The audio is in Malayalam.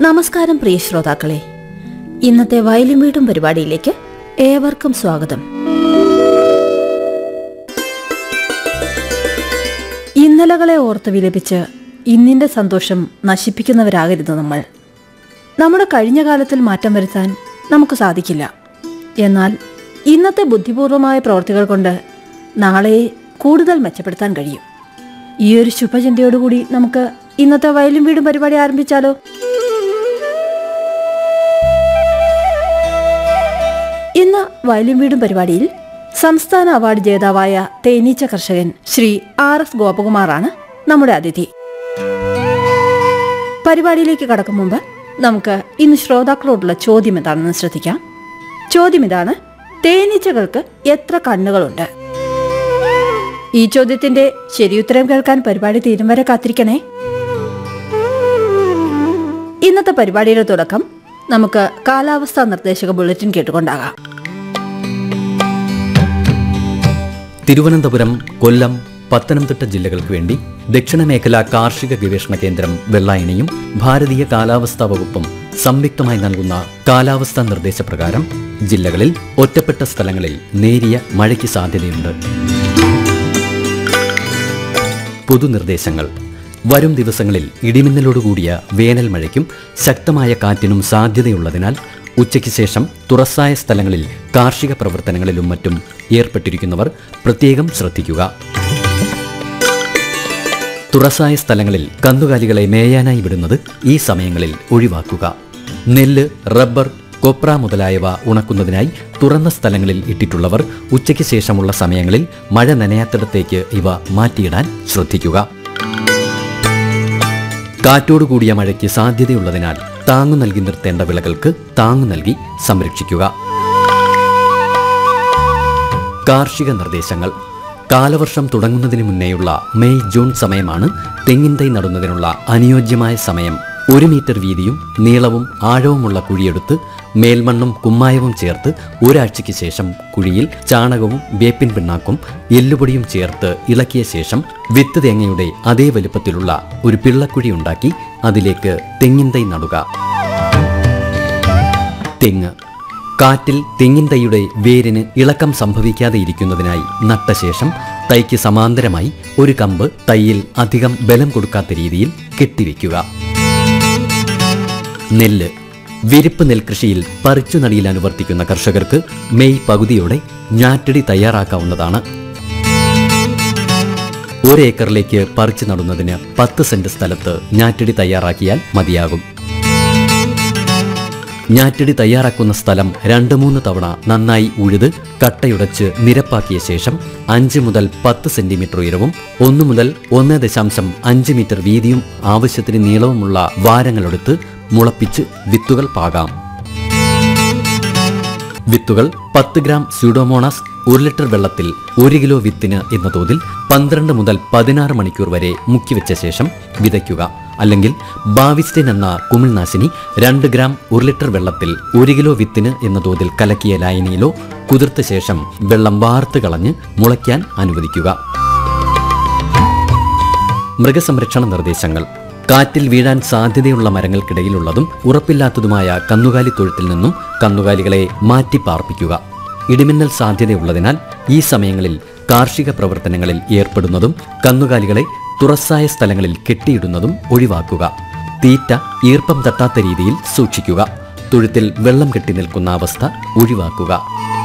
നമസ്കാരം പ്രിയ ശ്രോതാക്കളെ ഇന്നത്തെ വയലും വീടും പരിപാടിയിലേക്ക് ഏവർക്കും സ്വാഗതം ഇന്നലകളെ ഓർത്ത് വിലപിച്ച് ഇന്നിന്റെ സന്തോഷം നശിപ്പിക്കുന്നവരാകരുത് നമ്മൾ നമ്മുടെ കഴിഞ്ഞ കാലത്തിൽ മാറ്റം വരുത്താൻ നമുക്ക് സാധിക്കില്ല എന്നാൽ ഇന്നത്തെ ബുദ്ധിപൂർവമായ പ്രവർത്തികൾ കൊണ്ട് നാളെയെ കൂടുതൽ മെച്ചപ്പെടുത്താൻ കഴിയും ഈ ഒരു ശുഭചിന്തയോടുകൂടി നമുക്ക് ഇന്നത്തെ വയലും വീടും പരിപാടി ആരംഭിച്ചാലോ ഇന്ന് വയലും വീടും പരിപാടിയിൽ സംസ്ഥാന അവാർഡ് ജേതാവായ തേനീച്ച കർഷകൻ ശ്രീ ആർ എസ് ഗോപകുമാറാണ് നമ്മുടെ അതിഥി പരിപാടിയിലേക്ക് കടക്കും മുമ്പ് നമുക്ക് ഇന്ന് ശ്രോതാക്കളോടുള്ള ചോദ്യം എന്താണെന്ന് ശ്രദ്ധിക്കാം ചോദ്യം ഇതാണ് തേനീച്ചകൾക്ക് എത്ര കണ്ണുകളുണ്ട് ഈ ചോദ്യത്തിന്റെ ശരിയുത്തരം കേൾക്കാൻ പരിപാടി തീരും വരെ കാത്തിരിക്കണേ ഇന്നത്തെ പരിപാടിയുടെ തുടക്കം നമുക്ക് കാലാവസ്ഥാ നിർദ്ദേശക ബുള്ളറ്റിൻ കേട്ടുകൊണ്ടാകാം തിരുവനന്തപുരം കൊല്ലം പത്തനംതിട്ട ജില്ലകൾക്ക് വേണ്ടി ദക്ഷിണ മേഖല കാർഷിക ഗവേഷണ കേന്ദ്രം വെള്ളായണിയും ഭാരതീയ കാലാവസ്ഥാ വകുപ്പും സംയുക്തമായി നൽകുന്ന കാലാവസ്ഥാ നിർദ്ദേശപ്രകാരം ജില്ലകളിൽ ഒറ്റപ്പെട്ട സ്ഥലങ്ങളിൽ നേരിയ മഴയ്ക്ക് സാധ്യതയുണ്ട് പൊതുനിർദ്ദേശങ്ങൾ വരും ദിവസങ്ങളിൽ ഇടിമിന്നലോടുകൂടിയ വേനൽ മഴയ്ക്കും ശക്തമായ കാറ്റിനും സാധ്യതയുള്ളതിനാൽ ഉച്ചയ്ക്ക് ശേഷം തുറസായ സ്ഥലങ്ങളിൽ കാർഷിക പ്രവർത്തനങ്ങളിലും മറ്റും ഏർപ്പെട്ടിരിക്കുന്നവർ പ്രത്യേകം ശ്രദ്ധിക്കുക തുറസായ സ്ഥലങ്ങളിൽ കന്നുകാലികളെ മേയാനായി വിടുന്നത് ഈ സമയങ്ങളിൽ ഒഴിവാക്കുക നെല്ല് റബ്ബർ കൊപ്ര മുതലായവ ഉണക്കുന്നതിനായി തുറന്ന സ്ഥലങ്ങളിൽ ഇട്ടിട്ടുള്ളവർ ഉച്ചയ്ക്ക് ശേഷമുള്ള സമയങ്ങളിൽ മഴ നനയാത്തിടത്തേക്ക് ഇവ മാറ്റിയിടാൻ ശ്രദ്ധിക്കുക കാറ്റോടുകൂടിയ മഴയ്ക്ക് സാധ്യതയുള്ളതിനാൽ താങ്ങു നൽകി നിർത്തേണ്ട വിളകൾക്ക് താങ്ങു നൽകി സംരക്ഷിക്കുക കാർഷിക നിർദ്ദേശങ്ങൾ കാലവർഷം തുടങ്ങുന്നതിന് മുന്നേയുള്ള മെയ് ജൂൺ സമയമാണ് തെങ്ങിൻ തൈ നടുന്നതിനുള്ള അനുയോജ്യമായ സമയം ഒരു മീറ്റർ വീതിയും നീളവും ആഴവുമുള്ള കുഴിയെടുത്ത് മേൽമണ്ണും കുമ്മായവും ചേർത്ത് ഒരാഴ്ചയ്ക്ക് ശേഷം കുഴിയിൽ ചാണകവും വേപ്പിൻ പിണ്ണാക്കും എല്ലുപൊടിയും ചേർത്ത് ഇളക്കിയ ശേഷം വിത്ത് തേങ്ങയുടെ അതേ വലുപ്പത്തിലുള്ള ഒരു പിള്ളക്കുഴി ഉണ്ടാക്കി അതിലേക്ക് തെങ്ങിൻ തൈ നടുക തെങ്ങ് കാറ്റിൽ തെങ്ങിൻ തൈയുടെ വേരിന് ഇളക്കം സംഭവിക്കാതെ ഇരിക്കുന്നതിനായി നട്ട ശേഷം തൈക്ക് സമാന്തരമായി ഒരു കമ്പ് തൈയിൽ അധികം ബലം കൊടുക്കാത്ത രീതിയിൽ കെട്ടിവെക്കുക നെല്ല് വിരിപ്പ് നെൽകൃഷിയിൽ പറിച്ചു നടിയിൽ അനുവർത്തിക്കുന്ന കർഷകർക്ക് മെയ് പകുതിയോടെ ഞാറ്റടി തയ്യാറാക്കാവുന്നതാണ് ഒരേക്കറിലേക്ക് പറിച്ചു നടുന്നതിന് പത്ത് സെന്റ് സ്ഥലത്ത് ഞാറ്റടി തയ്യാറാക്കിയാൽ മതിയാകും ഞാറ്റടി തയ്യാറാക്കുന്ന സ്ഥലം രണ്ട് മൂന്ന് തവണ നന്നായി ഉഴുത് കട്ടയുടച്ച് നിരപ്പാക്കിയ ശേഷം അഞ്ച് മുതൽ പത്ത് സെന്റിമീറ്റർ ഉയരവും ഒന്ന് മുതൽ ഒന്ന് ദശാംശം അഞ്ച് മീറ്റർ വീതിയും ആവശ്യത്തിന് നീളവുമുള്ള വാരങ്ങളെടുത്ത് മുളപ്പിച്ച് വിത്തുകൾ പാകാം വിത്തുകൾ പത്ത് ഗ്രാം സ്യൂഡോമോണാസ് ഒരു ലിറ്റർ വെള്ളത്തിൽ ഒരു കിലോ വിത്തിന് എന്ന തോതിൽ പന്ത്രണ്ട് മുതൽ പതിനാറ് മണിക്കൂർ വരെ മുക്കിവെച്ച ശേഷം വിതയ്ക്കുക അല്ലെങ്കിൽ ബാവിസ്റ്റിൻ എന്ന കുമിൾനാശിനി രണ്ട് ഗ്രാം ഒരു ലിറ്റർ വെള്ളത്തിൽ ഒരു കിലോ വിത്തിന് എന്ന തോതിൽ കലക്കിയ ലായനിയിലോ കുതിർത്ത ശേഷം വെള്ളം വാർത്ത് കളഞ്ഞ് മുളയ്ക്കാൻ അനുവദിക്കുക മൃഗസംരക്ഷണ നിർദ്ദേശങ്ങൾ കാറ്റിൽ വീഴാൻ സാധ്യതയുള്ള മരങ്ങൾക്കിടയിലുള്ളതും ഉറപ്പില്ലാത്തതുമായ കന്നുകാലി തൊഴുത്തിൽ നിന്നും കന്നുകാലികളെ മാറ്റി പാർപ്പിക്കുക ഇടിമിന്നൽ സാധ്യതയുള്ളതിനാൽ ഈ സമയങ്ങളിൽ കാർഷിക പ്രവർത്തനങ്ങളിൽ ഏർപ്പെടുന്നതും കന്നുകാലികളെ തുറസായ സ്ഥലങ്ങളിൽ കെട്ടിയിടുന്നതും ഒഴിവാക്കുക തീറ്റ ഈർപ്പം തട്ടാത്ത രീതിയിൽ സൂക്ഷിക്കുക തൊഴുത്തിൽ വെള്ളം കെട്ടി നിൽക്കുന്ന അവസ്ഥ ഒഴിവാക്കുക